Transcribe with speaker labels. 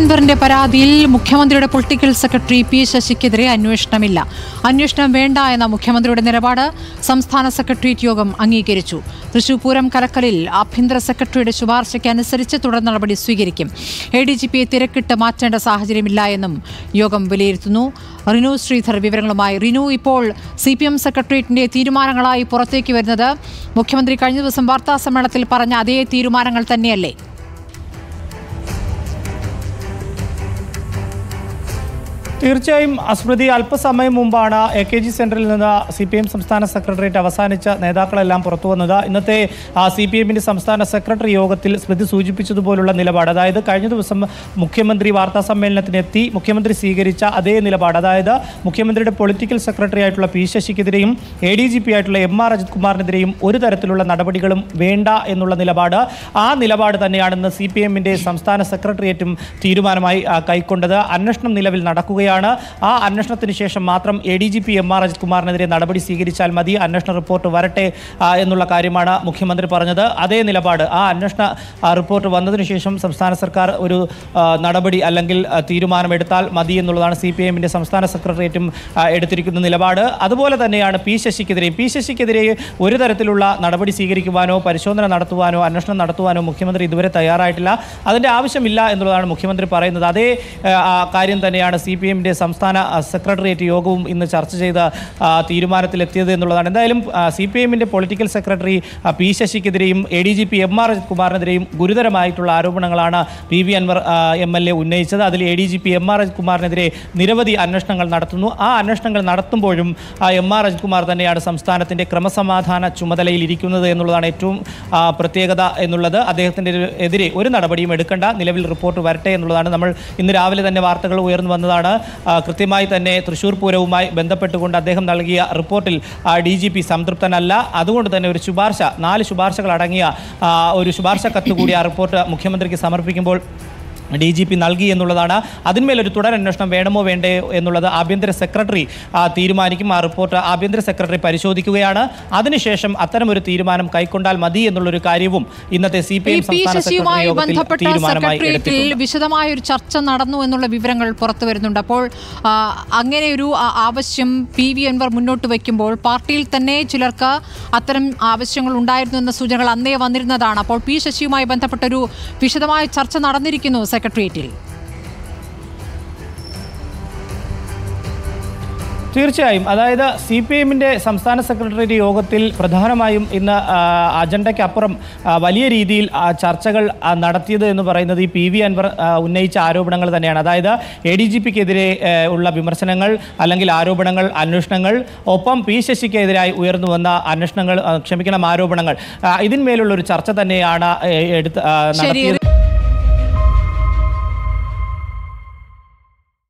Speaker 1: അൻവറിന്റെ പരാതിയിൽ മുഖ്യമന്ത്രിയുടെ പൊളിറ്റിക്കൽ സെക്രട്ടറി പി ശശിക്കെതിരെ അന്വേഷണമില്ല അന്വേഷണം വേണ്ട എന്ന മുഖ്യമന്ത്രിയുടെ നിലപാട് സംസ്ഥാന സെക്രട്ടേറിയറ്റ് യോഗം അംഗീകരിച്ചു തൃശൂർ പൂരം കലക്കലിൽ ആഭ്യന്തര സെക്രട്ടറിയുടെ ശുപാർശയ്ക്ക് അനുസരിച്ച് തുടർ നടപടി സ്വീകരിക്കും എ ഡി ജി പിയെ തിരക്കിട്ട് മാറ്റേണ്ട സാഹചര്യമില്ല എന്നും യോഗം വിലയിരുത്തുന്നു റിനു ശ്രീധർ വിവരങ്ങളുമായി റിനു ഇപ്പോൾ സി പി എം സെക്രട്ടേറിയറ്റിന്റെ തീരുമാനങ്ങളായി പുറത്തേക്ക് വരുന്നത് മുഖ്യമന്ത്രി കഴിഞ്ഞ ദിവസം വാർത്താ സമ്മേളനത്തിൽ പറഞ്ഞ അതേ തീരുമാനങ്ങൾ തന്നെയല്ലേ
Speaker 2: തീർച്ചയായും അസ്മൃതി അല്പസമയം മുമ്പാണ് എ കെ ജി സെന്ററിൽ നിന്ന് സി പി എം സംസ്ഥാന സെക്രട്ടേറിയറ്റ് അവസാനിച്ച നേതാക്കളെല്ലാം പുറത്തു വന്നത് ഇന്നത്തെ സി പി എമ്മിന്റെ സംസ്ഥാന സെക്രട്ടറി യോഗത്തിൽ സ്മൃതി സൂചിപ്പിച്ചതുപോലുള്ള നിലപാട് അതായത് കഴിഞ്ഞ ദിവസം മുഖ്യമന്ത്രി വാർത്താ സമ്മേളനത്തിനെത്തി മുഖ്യമന്ത്രി സ്വീകരിച്ച അതേ നിലപാട് അതായത് മുഖ്യമന്ത്രിയുടെ പൊളിറ്റിക്കൽ സെക്രട്ടറി ആയിട്ടുള്ള പി ശശിക്കെതിരെയും എ ഡി ജി പി ആയിട്ടുള്ള എം ആർ അജിത് കുമാറിനെതിരെയും ഒരു തരത്തിലുള്ള നടപടികളും വേണ്ട എന്നുള്ള നിലപാട് ആ നിലപാട് തന്നെയാണെന്ന് സി പി എമ്മിന്റെ സംസ്ഥാന സെക്രട്ടേറിയറ്റും തീരുമാനമായി ആ, കൈക്കൊണ്ടത് അന്വേഷണം നിലവിൽ നടക്കുകയാണ് ആ അന്വേഷണത്തിന് ശേഷം മാത്രം A D G P M R Ajith കുമാറിനെതിരെ നടപടി സ്വീകരിച്ചാൽ മതി അന്വേഷണ റിപ്പോർട്ട് വരട്ടെ ആ, എന്നുള്ള കാര്യമാണ് മുഖ്യമന്ത്രി പറഞ്ഞത് അതേ നിലപാട് ആ അന്വേഷണ ആ, റിപ്പോർട്ട് വന്നതിന് ശേഷം സംസ്ഥാന സർക്കാർ ഒരു ആ, നടപടി അല്ലെങ്കിൽ ആ, തീരുമാനമെടുത്താൽ മതി എന്നുള്ളതാണ് സി പി എമ്മിൻ്റെ സംസ്ഥാന സെക്രട്ടേറിയറ്റും ആ, എടുത്തിരിക്കുന്ന നിലപാട് അതുപോലെ തന്നെയാണ് പി ശശിക്കെതിരെ പി ശശിക്കെതിരെ ഒരു തരത്തിലുള്ള നടപടി സ്വീകരിക്കുവാനോ പരിശോധന നടത്തുവാനോ അന്വേഷണം നടത്തുവാനോ മുഖ്യമന്ത്രി ഇതുവരെ തയ്യാറായിട്ടില്ല അതിൻ്റെ ആവശ്യമില്ല എന്നുള്ളതാണ് മുഖ്യമന്ത്രി പറയുന്നത് അതേ ആ, ആ, കാര്യം തന്നെയാണ് സി പി എമ്മിൻ്റെ സംസ്ഥാന ആ, സെക്രട്ടേറിയറ്റ് യോഗവും ഇന്ന് ചർച്ച ചെയ്ത ആ, തീരുമാനത്തിലെത്തിയത് എന്നുള്ളതാണ് എന്തായാലും സി പി എമ്മിൻ്റെ പൊളിറ്റിക്കൽ സെക്രട്ടറി ആ, പി ശശിക്കെതിരെയും A D G P M R Ajith കുമാറിനെതിരെയും ഗുരുതരമായിട്ടുള്ള ആരോപണങ്ങളാണ് P V Anvar M L A ഉന്നയിച്ചത് അതിൽ A D G P M R Ajith കുമാറിനെതിരെ നിരവധി അന്വേഷണങ്ങൾ നടത്തുന്നു ആ അന്വേഷണങ്ങൾ നടത്തുമ്പോഴും എം ആർ അജിത് കുമാർ തന്നെയാണ് സംസ്ഥാനത്തിൻ്റെ ക്രമസമാധാന ചുമതലയിൽ ഇരിക്കുന്നത് എന്നുള്ളതാണ് ഏറ്റവും ആ, പ്രത്യേകത എന്നുള്ളത് അദ്ദേഹത്തിൻ്റെ എതിരെ ഒരു നടപടിയും എടുക്കേണ്ട നിലവിൽ റിപ്പോർട്ട് വരട്ടെ എന്നുള്ളതാണ് നമ്മൾ ഇന്ന് രാവിലെ തന്നെ വാർത്തകൾ ഉയർന്നു വന്നതാണ് ആ, കൃത്യമായി തന്നെ തൃശ്ശൂർ പൂരവുമായി ബന്ധപ്പെട്ടുകൊണ്ട് അദ്ദേഹം നൽകിയ റിപ്പോർട്ടിൽ ഡി ജി പി സംതൃപ്തനല്ല അതുകൊണ്ട് തന്നെ ഒരു ശുപാർശ നാല് ശുപാർശകൾ അടങ്ങിയ ആ, ഒരു ശുപാർശ കത്ത് കൂടി ആ റിപ്പോർട്ട് മുഖ്യമന്ത്രിക്ക് സമർപ്പിക്കുമ്പോൾ ഡി ജി പി നൽകി എന്നുള്ളതാണ് അതിന്മേലൊരു തുടരന്വേഷണം വേണമോ വേണ്ടേ എന്നുള്ളത് ആഭ്യന്തര സെക്രട്ടറി ആ, തീരുമാനിക്കും ആ റിപ്പോർട്ട് ആഭ്യന്തര സെക്രട്ടറി പരിശോധിക്കുകയാണ് അതിനുശേഷം അത്തരമൊരു തീരുമാനം കൈക്കൊണ്ടാൽ മതി എന്നുള്ളൊരു കാര്യവും ഇന്നത്തെ C P
Speaker 1: I
Speaker 2: M
Speaker 1: P
Speaker 2: സംസ്ഥാന സെക്രട്ടറി
Speaker 1: ശശിയുമായി
Speaker 2: യോഗത്തിൽ
Speaker 1: ബന്ധപ്പെട്ട
Speaker 2: തീരുമാനമായി
Speaker 1: സെക്രട്ടേറിയറ്റിൽ
Speaker 2: എടുത്തിട്ടുണ്ട്
Speaker 1: വിശദമായ ഒരു ചർച്ച നടന്നു എന്നുള്ള വിവരങ്ങൾ പുറത്തു വരുന്നുണ്ട് അപ്പോൾ ആ, അങ്ങനെ ഒരു ആ, ആവശ്യം പി വി അൻവർ മുന്നോട്ട് വയ്ക്കുമ്പോൾ പാർട്ടിയിൽ തന്നെ ചിലർക്ക് അത്തരം ആവശ്യങ്ങൾ ഉണ്ടായിരുന്നു എന്ന സൂചനകൾ അന്നേ വന്നിരുന്നതാണ് അപ്പോൾ പി ശശിയുമായി ബന്ധപ്പെട്ട ഒരു വിശദമായ ചർച്ച നടന്നിരിക്കുന്നു സെക്രട്ടേറിയറ്റിൽ
Speaker 2: തീർച്ചയായും അതായത് സി പി എമ്മിൻ്റെ സംസ്ഥാന സെക്രട്ടേറിയറ്റ് യോഗത്തിൽ പ്രധാനമായും ഇന്ന് ആ, അജണ്ടയ്ക്ക് അപ്പുറം ആ, വലിയ രീതിയിൽ ആ, ചർച്ചകൾ ആ, നടത്തിയത് എന്ന് പറയുന്നത് ഈ പി വി അൻവർ ആ, ഉന്നയിച്ച ആരോപണങ്ങൾ തന്നെയാണ് അതായത് എ ഡി ജി പിക്കെതിരെ ഉള്ള വിമർശനങ്ങൾ അല്ലെങ്കിൽ ആരോപണങ്ങൾ അന്വേഷണങ്ങൾ ഒപ്പം പി ശശിക്കെതിരായി ഉയർന്നു വന്ന അന്വേഷണങ്ങൾ ആ, ക്ഷമിക്കണം ആരോപണങ്ങൾ ആ, ഇതിന്മേലുള്ള ഒരു ചർച്ച തന്നെയാണ് ഏ, എടുത്ത് ആ,
Speaker 1: ശരി
Speaker 2: നടത്തിയത്